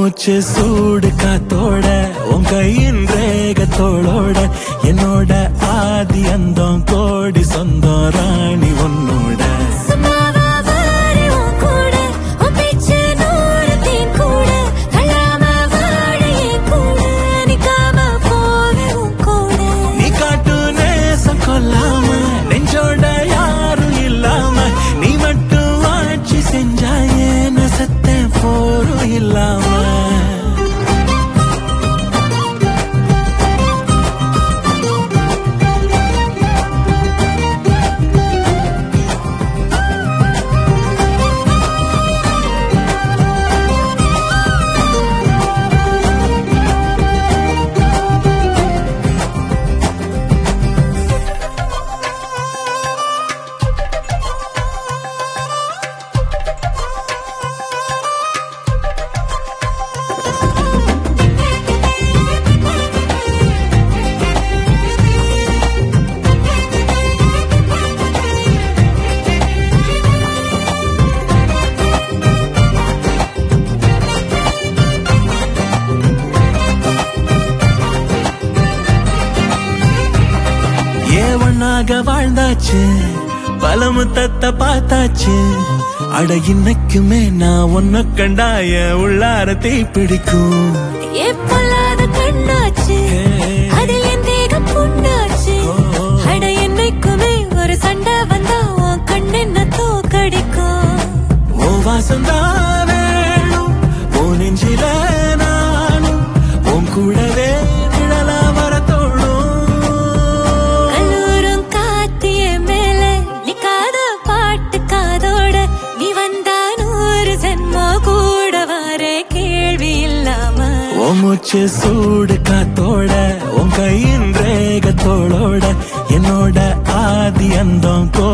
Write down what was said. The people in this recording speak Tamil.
மூச்சு சூடு காத்தோட உன் கையின் ரேகத்தோளோட என்னோட ஆதி அந்தம் கோடி சொந்தம் ராணி உன்னோட சும்மாவா வாடி உன் கூட, உன் பேச்சு நூறு தேன் கூட, கல்லாம வாடி என் கூட, நிக்காம போவே உன் கூட. நீ காட்டு நேசம் கொல்லாம நெஞ்சோட யாரும் இல்லாம நீ மட்டும் ஆட்சி செஞ்சாயே நான் செத்தேன் போரும் இல்லாம ஏன் ஒன்னாக வாழ்ந்தாச்சு பல முத்தத்தை பார்த்தாச்சு அட இன்னைக்குமே நான் உன்னை கண்டாய உள்ளார தீ பிடிக்கும் என் பொல்லாத கண்ணாச்சு, அதில் என் தேகம் புண்ணாச்சு. அட என்னைக்குமே ஒரு சண்டை வந்தா உன் கண்ணென்ன தோக்கடிக்கும் உன் வாசம் தான் வேணும் உன் நெஞ்சில நானும் உன் கூடவே நிழலா வர தோணும் கல்லூரும் காத்திய மேல நிக்காத பாட்டு காதோட நீ வந்தா நூறு ஜென்மோ கூட வர கேள்வி இல்லாம உன் மூச்சு சூடு காத்தோட உன் கையின் ரேகத்தோளோட என்னோட ஆதி அந்தம் கோ